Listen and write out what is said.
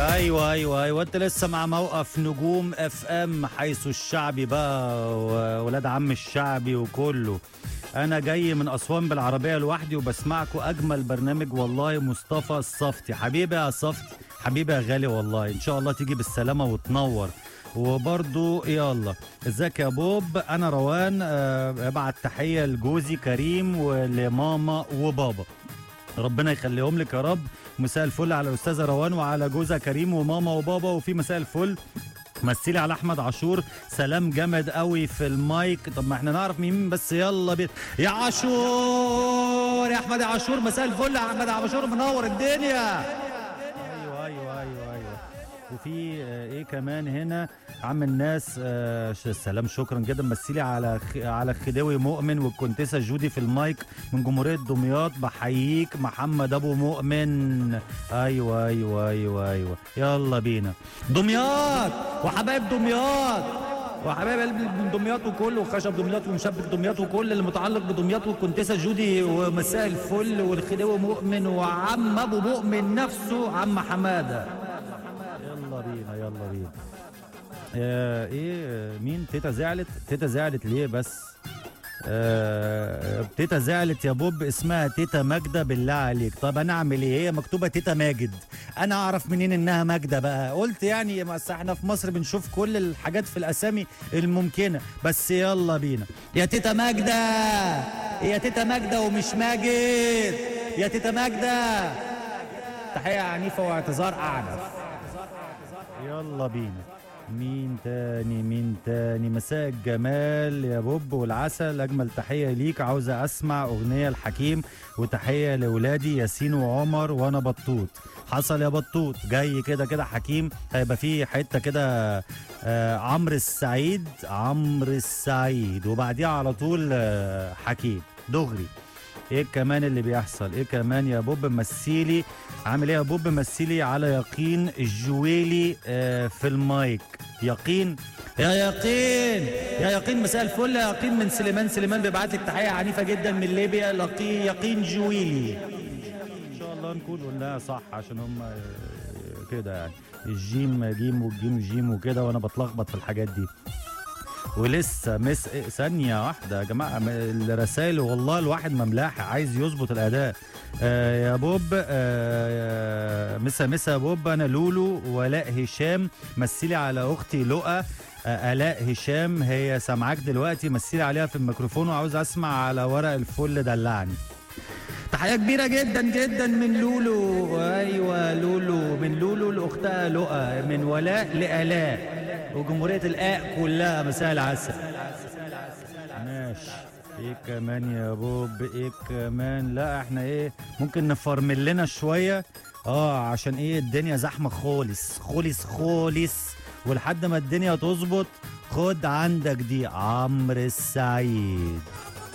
ايوه ايوه ايوه انت لسه مع موقف نجوم اف ام حيث الشعبي بقى وولاد عم الشعبي وكله انا جاي من اسوان بالعربيه لوحدي وبسمعكم اجمل برنامج والله مصطفى الصفتي حبيبي يا صفتي حبيبي يا غالي والله ان شاء الله تيجي بالسلامه وتنور وبرضو يلا ازيك يا بوب انا روان آه، ابعت تحيه لجوزي كريم ولماما وبابا ربنا يخليهم لك يا رب مساء الفل على الاستاذه روان وعلى جوزها كريم وماما وبابا وفي مساء الفل مثلي على احمد عاشور سلام جامد قوي في المايك طب ما احنا نعرف مين بس يلا بينا يا عاشور يا احمد يا عاشور مساء الفل يا احمد يا عاشور منور الدنيا ايوه ايوه ايوه ايوه وفي آه، ايه كمان هنا عم الناس آه ش- سلام شكرا جدا مثلي على خ... على خديوي مؤمن والكونتيسه جودي في المايك من جمهوريه دمياط بحييك محمد ابو مؤمن ايوه ايوه ايوه ايوه يلا بينا دمياط وحبايب دمياط وحبايب قلب من دمياط وكل وخشب دمياط ومشبك دمياط وكل اللي متعلق بدمياط والكونتيسه جودي ومساء الفل والخديوي مؤمن وعم ابو مؤمن نفسه عم حماده يلا بينا يلا بينا آه ايه آه، مين تيتا زعلت تيتا زعلت ليه بس آه تيتا زعلت يا بوب اسمها تيتا ماجدة بالله عليك طب انا اعمل ايه هي مكتوبة تيتا ماجد انا اعرف منين انها ماجدة بقى قلت يعني بس احنا في مصر بنشوف كل الحاجات في الاسامي الممكنة بس يلا بينا يا تيتا ماجدة يا تيتا ماجدة ومش ماجد يا تيتا ماجدة تحية عنيفة واعتذار اعنف يلا بينا مين تاني مين تاني مساء الجمال يا بوب والعسل اجمل تحيه ليك عاوزه اسمع اغنيه الحكيم وتحيه لاولادي ياسين وعمر وانا بطوط حصل يا بطوط جاي كده كده حكيم هيبقى فيه حته كده آه عمرو السعيد عمرو السعيد وبعديها على طول آه حكيم دغري ايه كمان اللي بيحصل ايه كمان يا بوب مثيلي عامل ايه يا بوب مثيلي على يقين الجويلي آه في المايك يقين يا يقين يا يقين مساء الفل يا يقين من سليمان سليمان بيبعت لك تحيه عنيفه جدا من ليبيا لقي يقين جويلي ان شاء الله نكون قلناها صح عشان هم آه، كده يعني الجيم جيم والجيم جيم وكده وانا بتلخبط في الحاجات دي ولسه مس إيه، ثانية واحدة يا جماعة م- الرسائل والله الواحد مملاح عايز يظبط الأداء آه يا بوب آه مسا مسا يا بوب أنا لولو ولاء هشام مثلي على أختي لؤى آه آلاء هشام هي سامعاك دلوقتي مثلي عليها في الميكروفون وعاوز أسمع على ورق الفل دلعني تحية كبيرة جدا جدا من لولو ايوه لولو من لولو لاختها لؤى من ولاء لآلاء وجمهورية الآء كلها مساء العسل ماشي ايه كمان يا بوب ايه كمان لا احنا ايه ممكن نفرمل لنا شوية اه عشان ايه الدنيا زحمة خالص خالص خالص ولحد ما الدنيا تظبط خد عندك دي عمرو السعيد